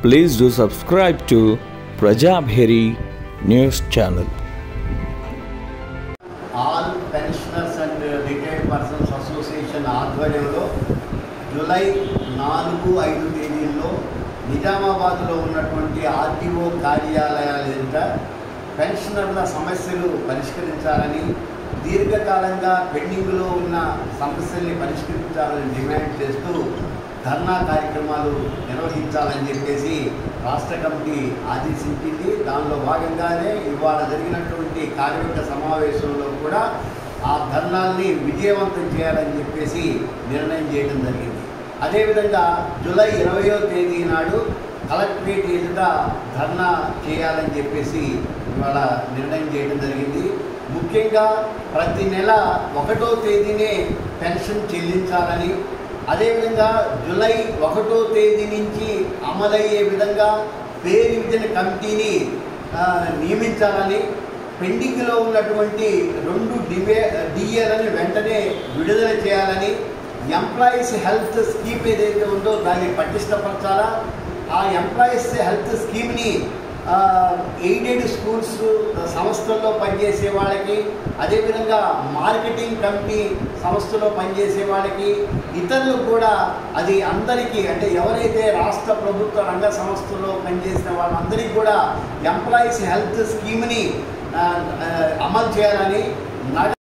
Please do subscribe to Prajabheri News Channel. All pensioners and retired persons association ఆధ్వర్యంలో July నాలుగు ఐదు తేదీల్లో నిజామాబాద్లో ఉన్నటువంటి ఆర్టీఓ కార్యాలయాల ఎదుట పెన్షనర్ల సమస్యలు పరిష్కరించాలని దీర్ఘకాలంగా పెండింగ్లో ఉన్న సమస్యల్ని పరిష్కరించాలని డిమాండ్ చేస్తూ ధర్నా కార్యక్రమాలు నిర్వహించాలని చెప్పేసి రాష్ట్ర కమిటీ ఆదేశించింది దానిలో భాగంగానే ఇవాళ జరిగినటువంటి కార్మిక సమావేశంలో కూడా ఆ ధర్నాల్ని విజయవంతం చేయాలని చెప్పేసి నిర్ణయం చేయడం జరిగింది అదేవిధంగా జూలై ఇరవయో తేదీ నాడు కలెక్టరేట్ ఎదుట ధర్నా చేయాలని చెప్పేసి ఇవాళ నిర్ణయం చేయడం జరిగింది ముఖ్యంగా ప్రతి నెల ఒకటో తేదీనే పెన్షన్ చెల్లించాలని అదేవిధంగా జూలై ఒకటో తేదీ నుంచి అమలయ్యే విధంగా పే రివిజన్ కమిటీని ఆ, నియమించాలని పెండింగ్లో ఉన్నటువంటి రెండు డివే డిఏలను వెంటనే విడుదల చేయాలని ఎంప్లాయీస్ హెల్త్ స్కీమ్ ఏదైతే ఉందో దాన్ని పటిష్టపరచాలా ఆ ఎంప్లాయీస్ హెల్త్ స్కీమ్ని ఎయిడెడ్ స్కూల్స్ సంస్థల్లో పనిచేసే వాళ్ళకి అదేవిధంగా మార్కెటింగ్ కమిటీ సంస్థలో పనిచేసే వాళ్ళకి ఇతరులకు కూడా అది అందరికీ అంటే ఎవరైతే రాష్ట్ర ప్రభుత్వ రంగ సంస్థల్లో పనిచేసిన వాళ్ళందరికీ కూడా ఎంప్లాయీస్ హెల్త్ స్కీమ్ని ఆ, ఆ, అమలు చేయాలని నగ